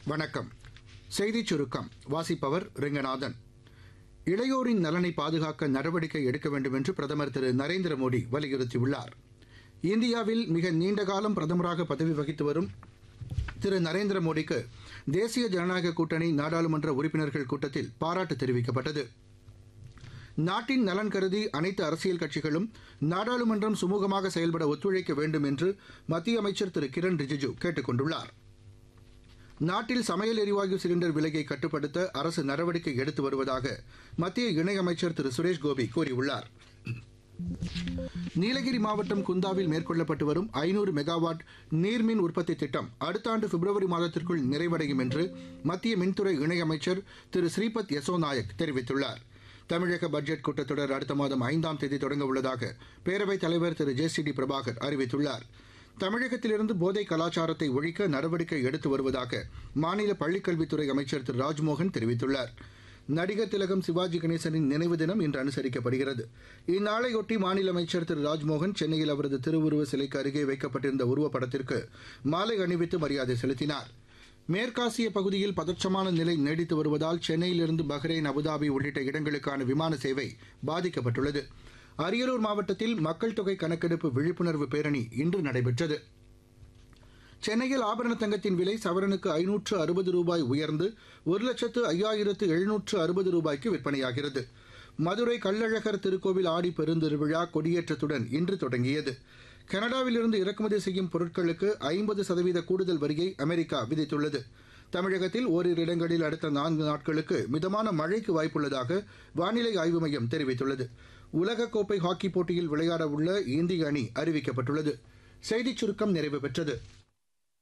வணக்கம் செய்திச் சுருக்கம் வாசிப்பவர் ரெங்கநாதன் இளையோரின் நலனை பாதுகாக்க நடவடிக்கை எடுக்க வேண்டும் என்று பிரதமர் திரு நரேந்திர மோடி வலியுறுத்தியுள்ளார் இந்தியாவில் மிக நீண்ட காலம் பிரதமராக பதவி வகித்து வரும் திரு நரேந்திர மோடிக்கு தேசிய ஜனநாயக கூட்டணி நாடாளுமன்ற உறுப்பினர்கள் கூட்டத்தில் பாராட்டு தெரிவிக்கப்பட்டது நாட்டின் நலன் கருதி அனைத்து அரசியல் கட்சிகளும் நாடாளுமன்றம் சுமூகமாக செயல்பட ஒத்துழைக்க வேண்டும் என்று மத்திய அமைச்சர் திரு கிரண் ரிஜிஜு கேட்டுக் கொண்டுள்ளார் நாட்டில் சமையல் எரிவாயு சிலிண்டர் விலையை கட்டுப்படுத்த அரசு நடவடிக்கை எடுத்து வருவதாக மத்திய இணையமைச்சர் திரு சுரேஷ் கோபி கூறியுள்ளார் நீலகிரி மாவட்டம் குந்தாவில் மேற்கொள்ளப்பட்டு வரும் ஐநூறு மெகாவாட் நீர்மின் உற்பத்தி திட்டம் அடுத்த ஆண்டு பிப்ரவரி மாதத்திற்குள் நிறைவடையும் என்று மத்திய மின்துறை இணையமைச்சர் திரு ஸ்ரீபத் யசோ நாயக் தெரிவித்துள்ளார் தமிழக பட்ஜெட் கூட்டத்தொடர் அடுத்த மாதம் ஐந்தாம் தேதி தொடங்க உள்ளதாக பேரவைத் தலைவர் திரு ஜே சி டி பிரபாகர் அறிவித்துள்ளார் தமிழகத்திலிருந்து போதை கலாச்சாரத்தை ஒழிக்க நடவடிக்கை எடுத்து வருவதாக மாநில பள்ளிக்கல்வித்துறை அமைச்சர் திரு ராஜ்மோகன் தெரிவித்துள்ளார் நடிகர் திலகம் சிவாஜி கணேசனின் நினைவு தினம் இன்று அனுசரிக்கப்படுகிறது இந்நாளையொட்டி மாநில அமைச்சர் திரு ராஜ்மோகன் சென்னையில் அவரது திருவுருவ சிலைக்கு அருகே வைக்கப்பட்டிருந்த உருவப்படத்திற்கு மாலை அணிவித்து மரியாதை செலுத்தினார் மேற்காசிய பகுதியில் பதற்றமான நிலை நீடித்து வருவதால் சென்னையிலிருந்து பஹ்ரைன் அபுதாபி உள்ளிட்ட இடங்களுக்கான விமான சேவை பாதிக்கப்பட்டுள்ளது அரியலூர் மாவட்டத்தில் மக்கள் தொகை கணக்கெடுப்பு விழிப்புணர்வு பேரணி இன்று நடைபெற்றது சென்னையில் ஆபரண தங்கத்தின் விலை சவரனுக்கு ஐநூற்று அறுபது ரூபாய் உயர்ந்து ஒரு லட்சத்து ஐயாயிரத்து எழுநூற்று அறுபது ரூபாய்க்கு விற்பனையாகிறது மதுரை கள்ளழகர் திருக்கோவில் ஆடி பெருந்திருவிழா கொடியேற்றத்துடன் இன்று தொடங்கியது கனடாவிலிருந்து இறக்குமதி செய்யும் பொருட்களுக்கு ஐம்பது சதவீத கூடுதல் வரியை அமெரிக்கா விதித்துள்ளது தமிழகத்தில் ஓரிரு இடங்களில் அடுத்த நான்கு நாட்களுக்கு மிதமான மழைக்கு வாய்ப்புள்ளதாக வானிலை ஆய்வு மையம் தெரிவித்துள்ளது உலகக்கோப்பை ஹாக்கி போட்டியில் விளையாட உள்ள இந்திய அணி அறிவிக்கப்பட்டுள்ளது செய்திச் சுருக்கம் நிறைவு பெற்றது